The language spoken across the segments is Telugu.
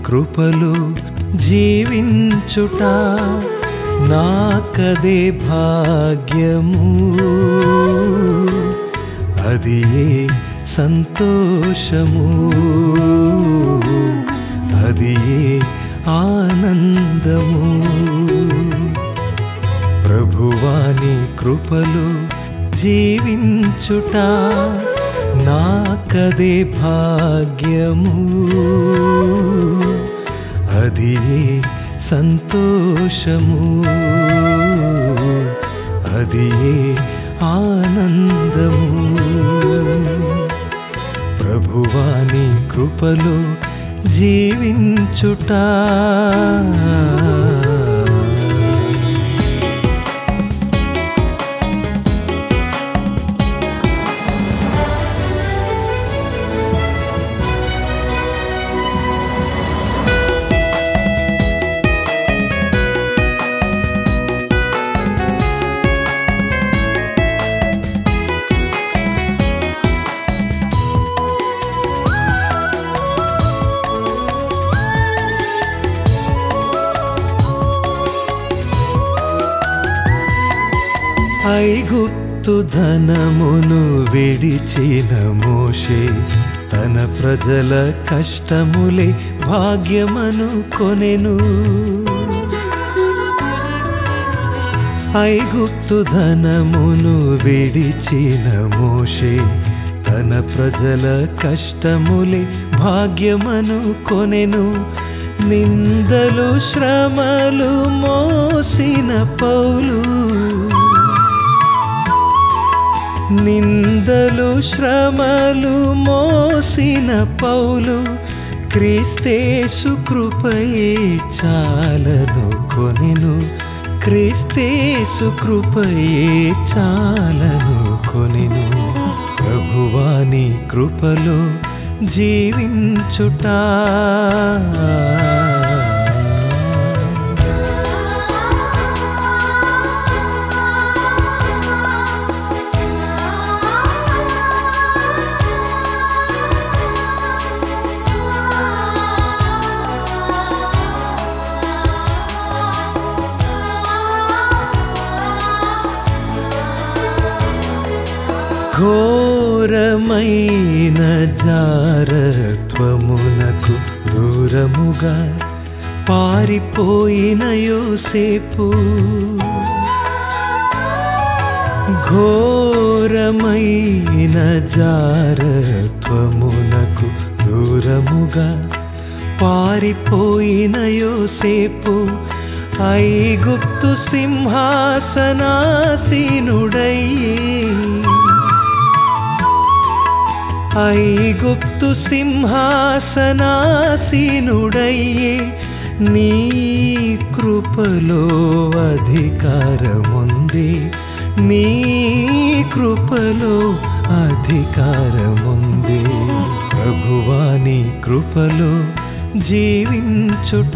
కృపలో జీవించుట నాకదే భాగ్యము అది ఏ సంతోషము అది ఏ ఆనందము ప్రభువాని కృపలో జీవించుట నాకదే భాగ్యము అది ఏ సంతోషము అది ఏ ఆనందము ప్రభువాని కృపలో జీవించుట ఐగుప్తు ధనమును విడిచిన మోషే తన ప్రజల కష్టములే భాగ్యమను కొనెను ఐగుప్తు ధనమును విడిచిన మోషే తన ప్రజల కష్టములే భాగ్యమను కొనెను నిందలు శ్రమలు మోసిన పౌలు నిందలు శ్రమలు మోసిన పౌలు క్రీస్తేసు కృపయే చాలను కొనెను క్రీస్తేసు కృపయే చాలను కొనెను ప్రభువాని కృపలో జీవించుట ఘోరమైన జారత్వమునకు దూరముగా పారిపోయిన యోసేపు ఘోరమైన జారత్వమునకు దూరముగా పారిపోయిన యోసేపు ఐగుప్తు సింహాసనాసీనుడయ్యే ఐగుప్తు సింహాసనాసీనుడయ్యే నీ కృపలో అధికారముంది నీ కృపలో అధికారముంది ప్రభువాని కృపలో జీవించుట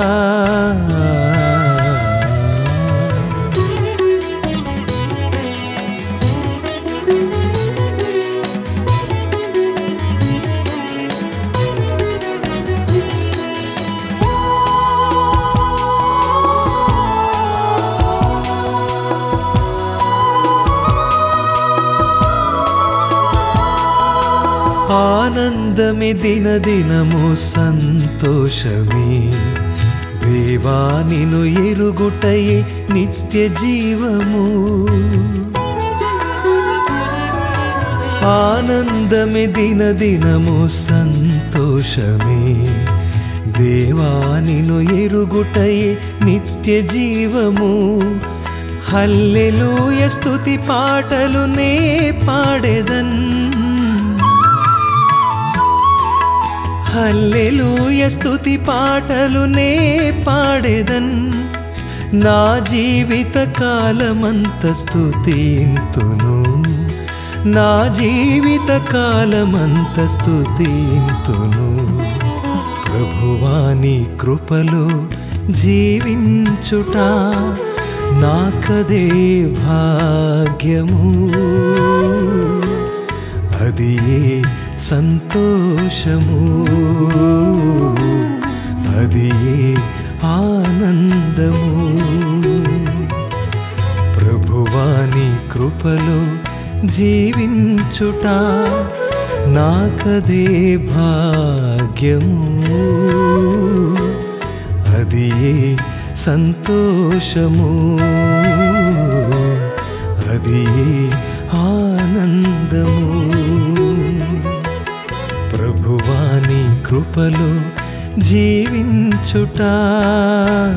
ఆనందమే దినదినము సంతోషమే దేవా నిను ఎరుగుటయే నిత్య జీవము ఆనందమే దినదినము సంతోషమే దేవా నిను ఎరుగుటయే నిత్య జీవము హల్లెలూయ స్తుతి పాటలు నే పాడెదన్ హల్లెలూయ స్తుతి పాటలు నే పాడెదన్ నా జీవిత కాలమంత స్తుతింతును నా జీవిత కాలమంత స్తుతింతును ప్రభువాని కృపలో జీవించుట నాకదే భాగ్యము అది ఏ సంతోషము అది ఆనందము ప్రభువాని కృపలో జీవించుట నాకదే భాగ్యము అది సంతోషము అది ఆనందము ప్రభువాని కృపలో జీవించుట